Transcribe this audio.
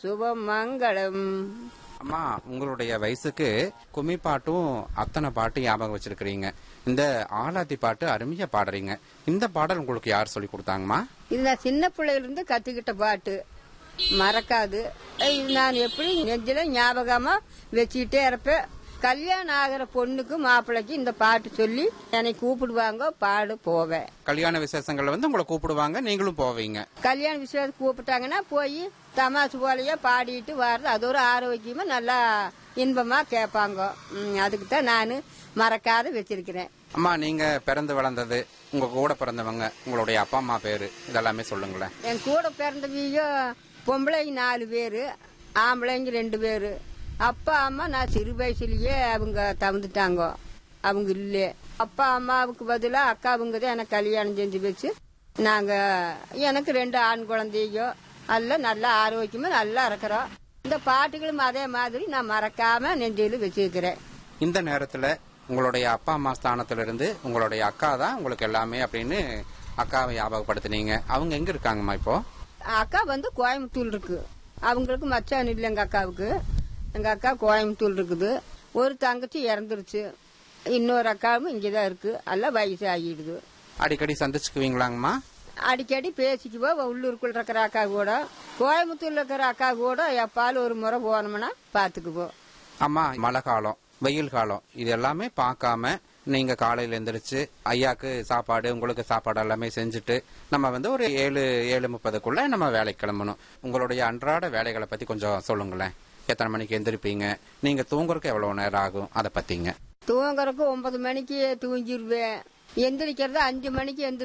சுபமங்கலம் அம்மா உங்களுடைய வயசுக்கு கும்மி பாட்டும் அத்தனை பாட்டும் ஞாபகம் வச்சிருக்கிறீங்க இந்த ஆலாத்தி பாட்டு அருமையா பாடுறீங்க இந்த பாடல் உங்களுக்கு யார் சொல்லி கொடுத்தாங்கம்மா இது நான் சின்ன பிள்ளையில இருந்து கத்துக்கிட்ட பாட்டு மறக்காது இது நான் எப்படி நெஞ்சில ஞாபகமா வச்சுக்கிட்டே இருப்பேன் கல்யாணம் ஆகிற பொண்ணுக்கு மாப்பிள்ளைக்கு இந்த பாட்டு சொல்லி என்னை கூப்பிடுவாங்க பாடு போவேன் கல்யாண விசேஷங்கள்ல வந்து உங்களை கூப்பிடுவாங்க நீங்களும் போவீங்க கல்யாண விஷயம் கூப்பிட்டாங்கன்னா போய் தமாசு போலயே பாடிட்டு வர்றது அது ஒரு ஆரோக்கியமா நல்லா இன்பமா கேட்பாங்க ம், அதுக்கு தான் நான் மறக்காத வச்சிருக்கிறேன் அம்மா நீங்க பிறந்து வளர்ந்தது உங்க கூட பிறந்தவங்க உங்களுடைய அப்பா அம்மா பேரு இதெல்லாமே சொல்லுங்களேன் என் கூட பிறந்தவியோ பொம்பளைங்க நாலு பேரு ஆம்பளைங்க ரெண்டு பேரு அப்பா அம்மா நான் சிறு வயசுலயே அவங்க தந்துட்டாங்க அவங்க இல்ல அப்பா அம்மாவுக்கு பதிலா அக்காவுங்க தான் எனக்கு கல்யாணம் செஞ்சு வச்சு நாங்க எனக்கு ரெண்டு ஆண் குழந்தைங்க எல்லாம் நல்லா ஆரோக்கியமா நல்லா இருக்கிறோம் இந்த பாட்டுகளும் அதே மாதிரி நான் மறக்காம நெஞ்சில வச்சிருக்கிறேன் இந்த நேரத்துல உங்களுடைய அப்பா அம்மா ஸ்தானத்துல இருந்து உங்களுடைய அக்கா தான் உங்களுக்கு எல்லாமே அப்படின்னு அக்காவை ஞாபகப்படுத்தினீங்க அவங்க எங்க இருக்காங்கம்மா இப்போ அக்கா வந்து கோயம்புத்தூர் இருக்கு அவங்களுக்கு மச்சான் இல்லை எங்க அக்காவுக்கு எங்க அக்கா கோயம்புத்தூர் இருக்குது ஒரு தங்கச்சி இறந்துருச்சு இன்னொரு அக்காவும் இங்கதான் இருக்கு எல்லாம் வயசு ஆகிடுது அடிக்கடி சந்திச்சுக்குவீங்களாங்கம்மா அடிக்கடி பேசிக்குவோம் உள்ளூருக்குள்ள இருக்கிற அக்கா கூட கோயம்புத்தூர்ல இருக்கிற அக்கா கூட எப்பாலும் ஒரு முறை போனோம்னா பாத்துக்குவோம் அம்மா மழை காலம் வெயில் காலம் இது எல்லாமே பார்க்காம நீங்க காலையில எந்திரிச்சு ஐயாக்கு சாப்பாடு உங்களுக்கு சாப்பாடு எல்லாமே செஞ்சுட்டு நம்ம வந்து ஒரு ஏழு ஏழு முப்பதுக்குள்ள நம்ம வேலைக்கு கிளம்பணும் உங்களுடைய அன்றாட வேலைகளை பத்தி கொஞ்சம் சொல்லுங்களேன் எத்தனை மணிக்கு எந்திரிப்பீங்க நீங்க தூங்குறதுக்கு எவ்வளவு நேரம் ஆகும் அதை பத்திங்க தூங்குறதுக்கு ஒன்பது மணிக்கு தூங்கிடுவேன் எந்திரிக்கிறது அஞ்சு மணிக்கு எந்திரி